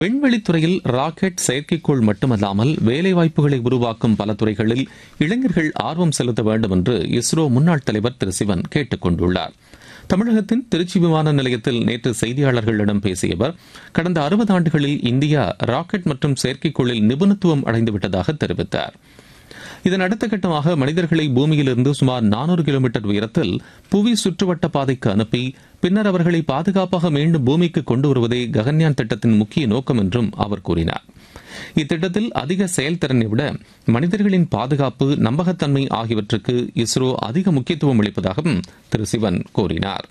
விண்வெளித்துறையில் rocket செயற்கைக்கோள் மட்டுமல்லாமல் வேலைவாய்ப்புகளை உருவாக்கும் பல துறைகளில் இளைஞர்கள் ஆர்வம் செலுத்த வேண்டும் என்று இஸ்ரோ முன்னாள் தலைவர் திரு சிவன் கேட்டுக் கொண்டுள்ளார் தமிழகத்தின் திருச்சி விமான நிலையத்தில் நேற்று செய்தியாளர்களிடம் பேசிய அவர் கடந்த அறுபது ஆண்டுகளில் இந்தியா ராக்கெட் மற்றும் செயற்கைக்கோளில் நிபுணத்துவம் அடைந்துவிட்டதாக தெரிவித்தார் இதன் அடுத்த கட்டமாக மனிதர்களை பூமியிலிருந்து சுமார் நானூறு கிலோமீட்டர் உயரத்தில் புவி சுற்றுவட்ட பாதைக்கு அனுப்பி பின்னர் அவர்களை பாதுகாப்பாக மீண்டும் பூமிக்கு கொண்டு வருவதே ககன்யான் திட்டத்தின் முக்கிய நோக்கம் என்றும் அவர் கூறினார் இத்திட்டத்தில் அதிக செயல்திறனை விட மனிதர்களின் பாதுகாப்பு நம்பகத்தன்மை ஆகியவற்றுக்கு இஸ்ரோ அதிக முக்கியத்துவம் அளிப்பதாகவும் திரு சிவன் கூறினார்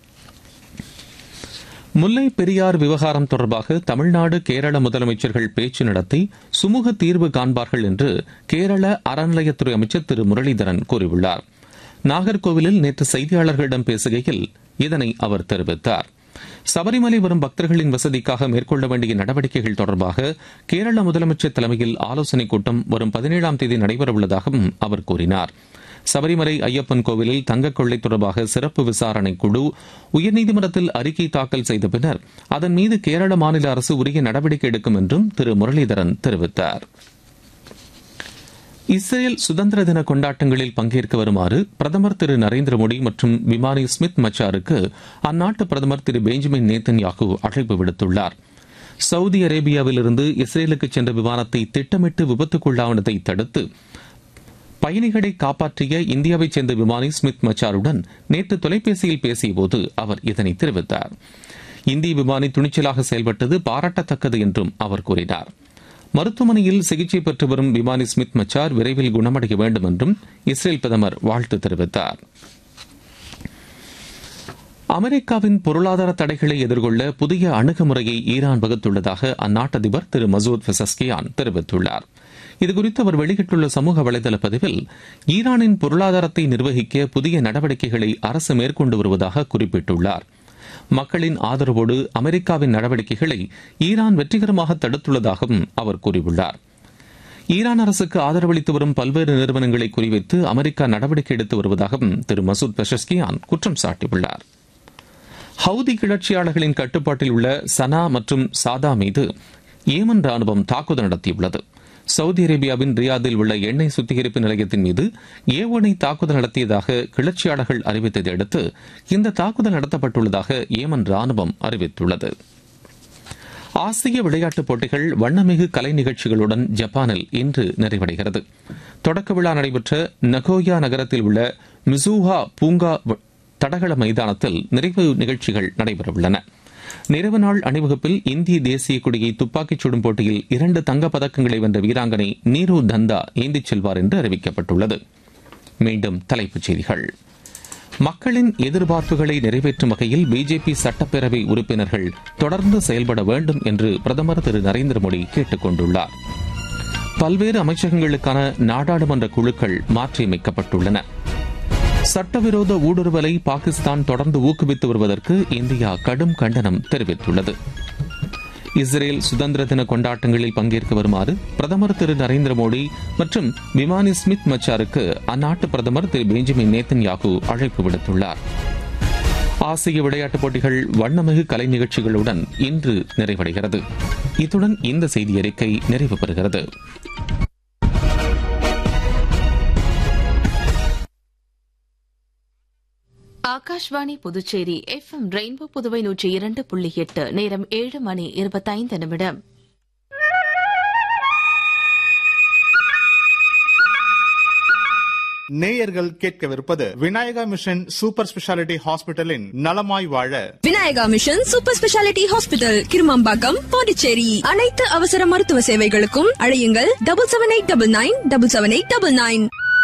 முல்லை பெரியார் விவகாரம் தொடர்பாக தமிழ்நாடு கேரள முதலமைச்சர்கள் பேச்சு நடத்தி சுமூக தீர்வு காண்பார்கள் என்று கேரள அறநிலையத்துறை அமைச்சர் திரு முரளிதரன் கூறியுள்ளார் நாகர்கோவிலில் நேற்று செய்தியாளர்களிடம் பேசுகையில் இதனை அவர் தெரிவித்தார் சபரிமலை வரும் பக்தர்களின் வசதிக்காக மேற்கொள்ள வேண்டிய நடவடிக்கைகள் தொடர்பாக கேரள முதலமைச்சர் தலைமையில் ஆலோசனைக் கூட்டம் வரும் பதினேழாம் தேதி நடைபெறவுள்ளதாகவும் அவர் கூறினார் சபரிமலை ஐயப்பன் கோவிலில் தங்கக் கொள்ளை தொடர்பாக சிறப்பு விசாரணை குழு உயர்நீதிமன்றத்தில் அறிக்கை தாக்கல் செய்த பின்னர் அதன் மீது கேரள மாநில அரசு உரிய நடவடிக்கை எடுக்கும் என்றும் திரு முரளிதரன் தெரிவித்தார் இஸ்ரேல் சுதந்திர தின கொண்டாட்டங்களில் பங்கேற்க வருமாறு பிரதமர் திரு நரேந்திர மோடி மற்றும் விமானி ஸ்மித் மச்சாருக்கு அந்நாட்டு பிரதமர் திரு பெஞ்சமின் நேத்தன் யாகு அழைப்பு விடுத்துள்ளார் சவுதி அரேபியாவிலிருந்து இஸ்ரேலுக்கு சென்ற விமானத்தை திட்டமிட்டு விபத்துக்குள்ளானதை தடுத்து பயணிகளை காப்பாற்றிய இந்தியாவைச் சேர்ந்த விமானி ஸ்மித் மச்சாருடன் நேற்று தொலைபேசியில் பேசியபோது அவர் இதனை தெரிவித்தார் இந்திய விமானி துணிச்சலாக செயல்பட்டது பாராட்டத்தக்கது என்றும் அவர் கூறினார் மருத்துவமனையில் சிகிச்சை பெற்று வரும் விமானி ஸ்மித் மச்சார் விரைவில் குணமடைய வேண்டும் என்றும் இஸ்ரேல் பிரதமர் வாழ்த்து தெரிவித்தார் அமெரிக்காவின் பொருளாதார தடைகளை எதிர்கொள்ள புதிய அணுகுமுறையை ஈரான் வகுத்துள்ளதாக அந்நாட்டு அதிபர் திரு மசூத் பெசஸ்கியான் தெரிவித்துள்ளார் இதுகுறித்து அவர் வெளியிட்டுள்ள சமூக வலைதள பதிவில் ஈரானின் பொருளாதாரத்தை நிர்வகிக்க புதிய நடவடிக்கைகளை அரசு மேற்கொண்டு வருவதாக குறிப்பிட்டுள்ளார் மக்களின் ஆதரவோடு அமெரிக்காவின் நடவடிக்கைகளை ஈரான் வெற்றிகரமாக தடுத்துள்ளதாகவும் அவர் கூறியுள்ளார் ஈரான் அரசுக்கு ஆதரவளித்து வரும் பல்வேறு நிறுவனங்களை குறிவைத்து அமெரிக்கா நடவடிக்கை எடுத்து வருவதாகவும் திரு மசூத் பெஷஸ்கியான் குற்றம் சாட்டியுள்ளார் ஹவுதி கிளர்ச்சியாளர்களின் கட்டுப்பாட்டில் உள்ள சனா மற்றும் சாதா மீது ஏமன் ராணுவம் தாக்குதல் நடத்தியுள்ளது சவுதி அரேபியாவின் ரியாதில் உள்ள எண்ணெய் சுத்திகரிப்பு நிலையத்தின் மீது ஏவனை தாக்குதல் நடத்தியதாக கிளர்ச்சியாளர்கள் அறிவித்ததை அடுத்து இந்த தாக்குதல் நடத்தப்பட்டுள்ளதாக ஏமன் ராணுவம் அறிவித்துள்ளது ஆசிய விளையாட்டுப் போட்டிகள் வண்ணமிகு கலை நிகழ்ச்சிகளுடன் ஜப்பானில் இன்று நிறைவடைகிறது தொடக்க விழா நடைபெற்ற நகோயா நகரத்தில் உள்ள மிசூஹா பூங்கா தடகள மைதானத்தில் நிறைவு நிகழ்ச்சிகள் நடைபெறவுள்ளன நிறைவு நாள் அணிவகுப்பில் இந்திய தேசிய கொடியை துப்பாக்கிச் சுடும் போட்டியில் இரண்டு தங்கப் பதக்கங்களை வென்ற வீராங்கனை நீரு தந்தா ஏந்திச் செல்வார் என்று அறிவிக்கப்பட்டுள்ளது மீண்டும் தலைப்புச் செய்திகள் மக்களின் எதிர்பார்ப்புகளை நிறைவேற்றும் வகையில் பிஜேபி சட்டப்பேரவை உறுப்பினர்கள் தொடர்ந்து செயல்பட வேண்டும் என்று பிரதமர் திரு நரேந்திர மோடி கேட்டுக் கொண்டுள்ளார் பல்வேறு அமைச்சகங்களுக்கான நாடாளுமன்ற குழுக்கள் மாற்றியமைக்கப்பட்டுள்ளன சட்டவிரோத ஊடுருவலை பாகிஸ்தான் தொடர்ந்து ஊக்குவித்து வருவதற்கு இந்தியா கடும் கண்டனம் தெரிவித்துள்ளது இஸ்ரேல் சுதந்திர தின கொண்டாட்டங்களில் பங்கேற்க வருமாறு பிரதமர் திரு நரேந்திர மோடி மற்றும் விமானி ஸ்மித் மச்சாருக்கு அந்நாட்டு பிரதமர் திரு பெஞ்சமின் நேத்தன் யாகு அழைப்பு விடுத்துள்ளார் ஆசிய விளையாட்டுப் போட்டிகள் வண்ணமிகு கலை நிகழ்ச்சிகளுடன் இன்று நிறைவடைகிறது இத்துடன் இந்த செய்தி அறிக்கை நிறைவு பெறுகிறது Akashvani Puducherry F M rainbow Puduvai நூற்றி இரண்டு புள்ளி எட்டு நேரம் ஏழு மணி இருபத்தைந்து நிமிடம் நேயர்கள் கேட்கவிருப்பது விநாயகா மிஷன் சூப்பர் ஸ்பெஷாலிட்டி ஹாஸ்பிட்டலின் நலமாய் வாழ Vinayaka mission super speciality hospital Kirumampakkam Pondicherry அனைத்து அவசர மருத்துவ சேவைகளுக்கும் அழையுங்கள் double seven eight double nine double seven eight double nine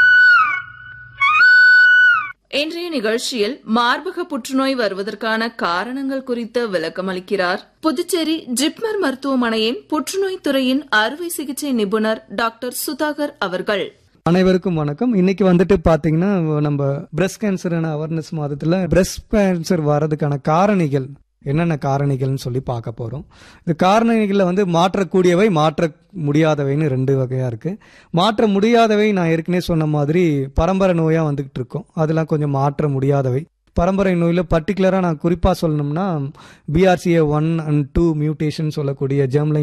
இன்றைய நிகழ்ச்சியில் மார்பக புற்றுநோய் வருவதற்கான காரணங்கள் குறித்து விளக்கம் அளிக்கிறார் புதுச்சேரி ஜிப்மர் மருத்துவமனையின் புற்றுநோய் துறையின் அறுவை சிகிச்சை நிபுணர் டாக்டர் சுதாகர் அவர்கள் அனைவருக்கும் வணக்கம் இன்னைக்கு வந்துட்டு பாத்தீங்கன்னா நம்ம பிரஸ்ட் கேன்சரான அவேர்னஸ் மாதத்துல பிரஸ்ட் கேன்சர் வர்றதுக்கான காரணிகள் என்னென்ன காரணிகள்னு சொல்லி பார்க்க போறோம் இந்த காரணிகளில் வந்து மாற்றக்கூடியவை மாற்ற முடியாதவைன்னு ரெண்டு வகையா இருக்கு மாற்ற முடியாதவை நான் ஏற்கனவே சொன்ன மாதிரி பரம்பரை நோயா வந்துகிட்டு இருக்கோம் அதெல்லாம் கொஞ்சம் மாற்ற முடியாதவை பரம்பரை நோயில் பர்டிகுலராக நான் குறிப்பாக சொல்லணும்னா BRCA one and two mutation சொல்லக்கூடிய ஜெர்ம்லைன்